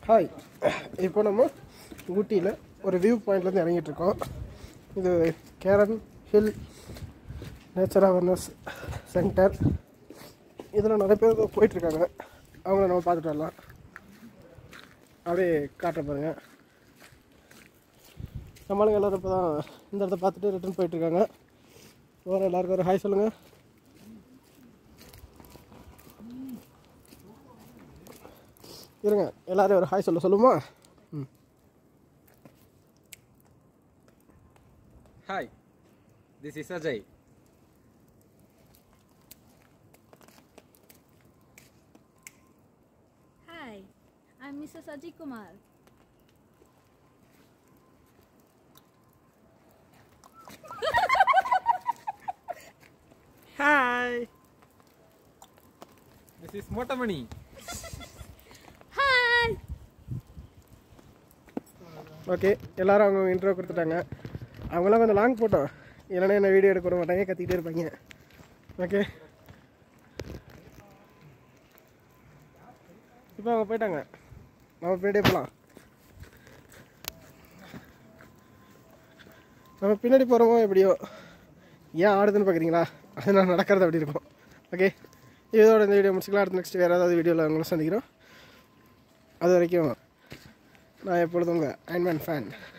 Hi இப்போ நம்ம ஊட்டியில் ஒரு வியூ பாயிண்ட்லேருந்து இறங்கிட்டு இருக்கோம் இது Cairn hill nature awareness centre இதில் நிறைய பேர் போயிட்டுருக்காங்க அவங்கள நம்ம பார்த்துட்டு வரலாம் அப்படியே காட்டுற பாருங்க நம்மளுங்க எல்லோரும் இப்போ தான் இந்த இடத்த பார்த்துட்டு ரிட்டர்ன் போயிட்டுருக்காங்க வேறு எல்லாருக்கும் ஒரு ஹாய் சொல்லுங்கள் இருங்க எல்லாரும் ஒரு ஹாய் சொல்ல சொல்லுமா ம் Hi, this is Ajay. Hi, I'm Mrs. Ajay Kumar. Hi. This is Motamani. Hi! Okay எல்லாரும் அவங்க இன்ட்ரோ கொடுத்துட்டாங்க அவங்களாம் கொஞ்சம் லாங் போட்டோம் இல்லைன்னா என்ன வீடியோ எடுக்க விட மாட்டாங்க கத்திக்கிட்டே இருப்பாங்க ஓகே இப்போ அவங்க போயிட்டாங்க நம்ம பின்னாடியே போகலாம் நம்ம பின்னாடி போகிறோமோ எப்படியோ ஏன் ஆடுதுன்னு பார்க்குறீங்களா அது நான் நடக்கிறது அப்படி இருக்கும் ஓகே இதோட இந்த வீடியோ முடிச்சுக்கலாம் அடுத்த நெக்ஸ்ட் வேறு ஏதாவது வீடியோவில் உங்களை சந்திக்கிறோம் அது வரைக்கும் நான் எப்பொழுதும் உங்கள் அயன்மேன் ஃபேன்